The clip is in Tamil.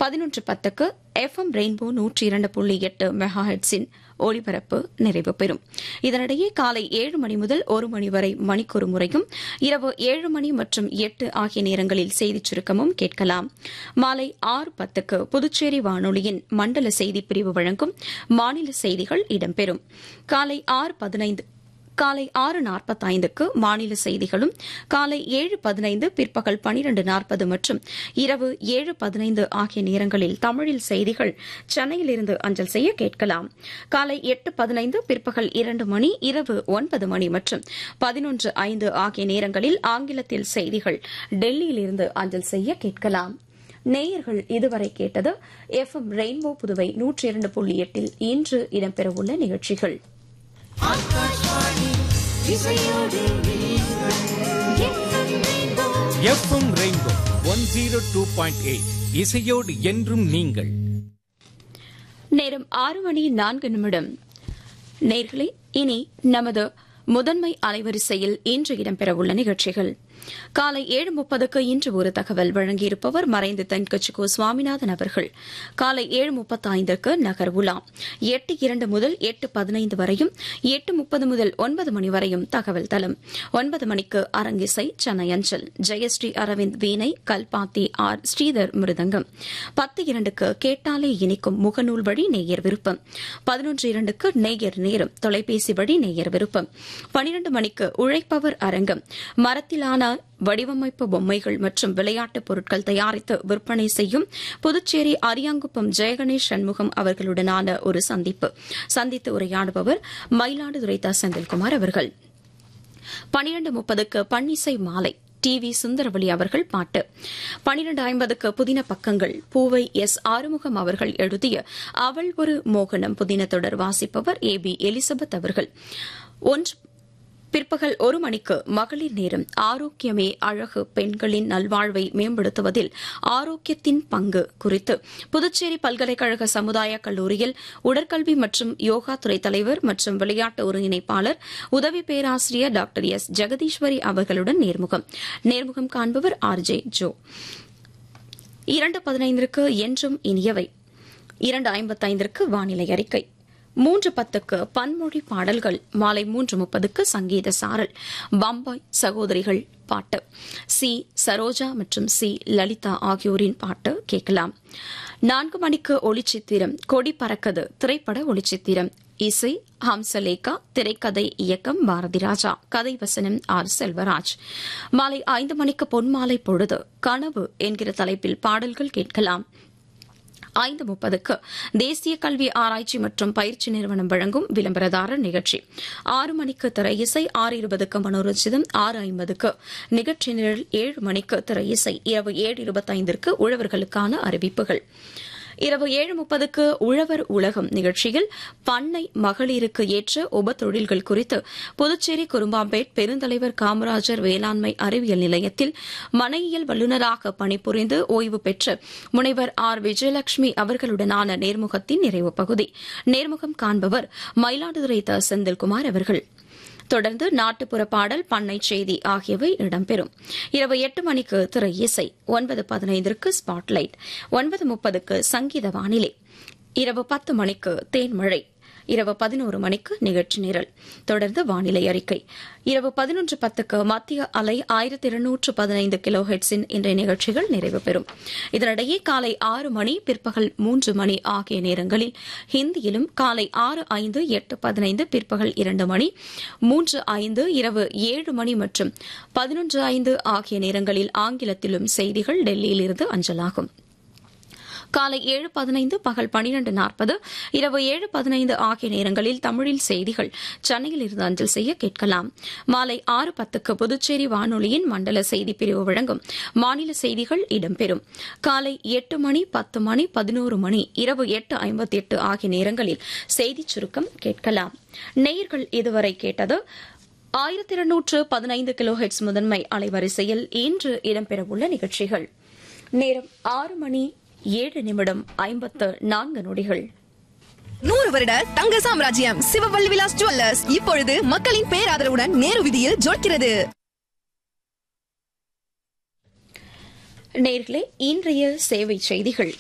பதினொன்று பத்துக்கு எஃப்எம் ரெயின்போ நூற்றி இரண்டு புள்ளி எட்டு மெகா ஹெட்ஸின் ஒளிபரப்பு நிறைவு பெறும் இதனிடையே காலை ஏழு மணி முதல் ஒரு மணி வரை மணிக்கொரு முறையும் இரவு ஏழு மணி மற்றும் எட்டு ஆகிய நேரங்களில் செய்திச் சுருக்கமும் கேட்கலாம் மாலை ஆறு பத்துக்கு புதுச்சேரி வானொலியின் மண்டல செய்திப் பிரிவு வழங்கும் மாநில செய்திகள் இடம்பெறும் காலை ஆறு பதினைந்து காலை ஆறு நாற்பத்தைந்துக்கு மாநில செய்திகளும் காலை ஏழு பதினைந்து பிற்பகல் பனிரண்டு நாற்பது மற்றும் இரவு ஏழு பதினைந்து ஆகிய நேரங்களில் தமிழில் செய்திகள் சென்னையிலிருந்து அஞ்சல் செய்ய கேட்கலாம் காலை எட்டு பதினைந்து பிற்பகல் இரண்டு மணி இரவு ஒன்பது மணி மற்றும் பதினொன்று ஐந்து ஆகிய நேரங்களில் ஆங்கிலத்தில் செய்திகள் டெல்லியிலிருந்து அஞ்சல் செய்ய கேட்கலாம் நேயர்கள் இதுவரை கேட்டது எஃப் எம் ரெயின்போ புதுவை நூற்றி இரண்டு புள்ளி எட்டில் இன்று இடம்பெறவுள்ள நிகழ்ச்சிகள் FM Rainbow one zero two point eight இசையோடு என்றும் நீங்கள் நேரம் ஆறு மணி நான்கு நிமிடம் நேர்களே இனி நமது முதன்மை அலைவரிசையில் இன்று இடம்பெறவுள்ள நிகழ்ச்சிகள் காலை ஏழு முப்பதுக்கு இன்று ஒரு தகவல் வழங்கியிருப்பவர் மறைந்த தென்கட்சி கோ சுவாமிநாதன் அவர்கள் காலை ஏழு முப்பத்தைந்திற்கு நகர் உலா எட்டு இரண்டு முதல் எட்டு பதினைந்து வரையும் எட்டு முப்பது முதல் ஒன்பது மணி வரையும் தகவல் தலம் ஒன்பது மணிக்கு அரங்கிசை சென்னை அஞ்சல் ஜெயஸ்ரீ அரவிந்த் வீணை கல்பாத்தி ஆர் ஸ்ரீதர் மிருதங்கம் பத்து இரண்டுக்கு கேட்டாலே இனிக்கும் முகநூல் வழி நேயர் விருப்பம் பதினொன்று இரண்டுக்கு நேயர் நேரம் தொலைபேசி வழி நேயர் விருப்பம் பனிரண்டு மணிக்கு உழைப்பவர் அரங்கம் மரத்திலான வடிவமைப்பு பொம்மைகள் மற்றும் விளையாட்டுப் பொருட்கள் தயாரித்து விற்பனை செய்யும் புதுச்சேரி அரியாங்குப்பம் ஜெயகணேஷ் சண்முகம் அவர்களுடனான ஒரு சந்திப்பு சந்தித்து உரையாடுபவர் மயிலாடுதுறை த செந்தில்குமார் அவர்கள் பனிரண்டு முப்பதுக்கு பன்னிசை மாலை டி வி சுந்தரவலி அவர்கள் பாட்டு பனிரண்டு ஐம்பதுக்கு புதின பக்கங்கள் பூவை எஸ் ஆறுமுகம் அவர்கள் எழுதிய அவள் ஒரு மோகனம் புதின தொடர் வாசிப்பவர் ஏ பி எலிசபெத் அவர்கள் ஒன்று பிற்பகல் ஒரு மணிக்கு மகளிர் நேரம் ஆரோக்கியமே அழகு பெண்களின் நல்வாழ்வை மேம்படுத்துவதில் ஆரோக்கியத்தின் பங்கு குறித்து புதுச்சேரி பல்கலைக்கழக சமுதாய கல்லூரியில் உடற்கல்வி மற்றும் யோகா துறை தலைவர் மற்றும் விளையாட்டு ஒருங்கிணைப்பாளர் உதவி பேராசிரியர் டாக்டர் எஸ் ஜெகதீஸ்வரி அவர்களுடன் நேர்முகம் நேர்முகம் காண்பவர் ஆர் ஜே ஜோ இரண்டு பதினைந்திற்கு என்றும் இனியவை இரண்டு ஐம்பத்தைந்திற்கு வானிலை அறிக்கை மூன்று பத்துக்கு பன்மொழி பாடல்கள் மாலை மூன்று முப்பதுக்கு சங்கீத சாரல் பம்பாய் சகோதரிகள் பாட்டு சி சரோஜா மற்றும் சி லலிதா ஆகியோரின் பாட்டு கேட்கலாம் நான்கு மணிக்கு ஒளிச்சித்திரம் கொடி பறக்கது திரைப்பட ஒளிச்சித்திரம் இசை ஹம்சலேகா திரைக்கதை இயக்கம் பாரதி ராஜா கதை வசனம் ஆர் செல்வராஜ் மாலை ஐந்து மணிக்கு பொன்மாலை பொழுது கனவு என்கிற தலைப்பில் பாடல்கள் கேட்கலாம் ஐந்து முப்பதுக்கு தேசிய கல்வி ஆராய்ச்சி மற்றும் பயிற்சி நிறுவனம் வழங்கும் விளம்பரதாரர் நிகழ்ச்சி ஆறு மணிக்கு திரை இசை ஆறு இருபதுக்கு மனோரஞ்சிதம் ஆறு ஐம்பதுக்கு நிகழ்ச்சி நிரல் ஏழு மணிக்கு திரை இசை இரவு ஏழு இருபத்தைந்திற்கு உழவர்களுக்கான அறிவிப்புகள் இரவு ஏழு முப்பதுக்கு உழவர் உலகம் நிகழ்ச்சியில் பண்ணை மகளிருக்கு ஏற்ற உப தொழில்கள் குறித்து புதுச்சேரி குரும்பாம்பேட் பெருந்தலைவர் காமராஜர் வேளாண்மை அறிவியல் நிலையத்தில் மனையியல் வல்லுநராக பணிபுரிந்து ஓய்வு பெற்ற முனைவர் ஆர் விஜயலட்சுமி அவர்களுடனான நேர்முகத்தின் நிறைவு பகுதி நேர்முகம் காண்பவர் மயிலாடுதுறை த செந்தில்குமார் அவர்கள் தொடர்ந்து நாட்டுப்புற பாடல் பண்ணை செய்தி ஆகியவை இடம்பெறும் இரவு எட்டு மணிக்கு திரை இசை ஒன்பது பதினைந்திற்கு ஸ்பாட்லைட் ஒன்பது முப்பதுக்கு சங்கீத வானிலை இரவு பத்து மணிக்கு தேன்மழை இரவு பதினோரு மணிக்கு நிகழ்ச்சி நிரல் தொடர்ந்து வானிலை அறிக்கை இரவு பதினொன்று பத்துக்கு மத்திய அலை ஆயிரத்தி இருநூற்று பதினைந்து கிலோ ஹெட்ஸின் இன்றைய நிகழ்ச்சிகள் நிறைவு பெறும் இதனிடையே காலை ஆறு மணி பிற்பகல் மூன்று மணி ஆகிய நேரங்களில் ஹிந்தியிலும் காலை ஆறு ஐந்து எட்டு பதினைந்து பிற்பகல் இரண்டு மணி மூன்று ஐந்து இரவு ஏழு மணி மற்றும் பதினொன்று ஐந்து ஆகிய நேரங்களில் ஆங்கிலத்திலும் செய்திகள் டெல்லியிலிருந்து அஞ்சலாகும் காலை ஏழு பதினைந்து பகல் பனிரண்டு நாற்பது இரவு ஏழு பதினைந்து ஆகிய நேரங்களில் தமிழில் செய்திகள் சென்னையில் இருந்து அஞ்சல் செய்ய கேட்கலாம் மாலை ஆறு பத்துக்கு புதுச்சேரி வானொலியின் மண்டல செய்தி பிரிவு வழங்கும் மாநில செய்திகள் இடம்பெறும் காலை எட்டு மணி பத்து மணி பதினோரு மணி இரவு எட்டு ஐம்பத்தி எட்டு ஆகிய நேரங்களில் செய்திச் சுருக்கம் கேட்கலாம் நேயர்கள் இதுவரை கேட்டது ஆயிரத்தி இருநூற்று பதினைந்து கிலோ ஹெட்ஸ் முதன்மை அலைவரிசையில் இன்று இடம்பெறவுள்ள நிகழ்ச்சிகள் நேரம் ஆறு மணி ஏழு நிமிடம் ஐம்பத்து நான்கு நொடிகள் நூறு வருட தங்க சாம்ராஜ்யம் சிவவல்லி விலாஸ் ஜுவல்லர்ஸ் இப்பொழுது மக்களின் பேராதரவுடன் நேரு விதியில் ஜொலிக்கிறது நேர்களே இன்றைய சேவை செய்திகள்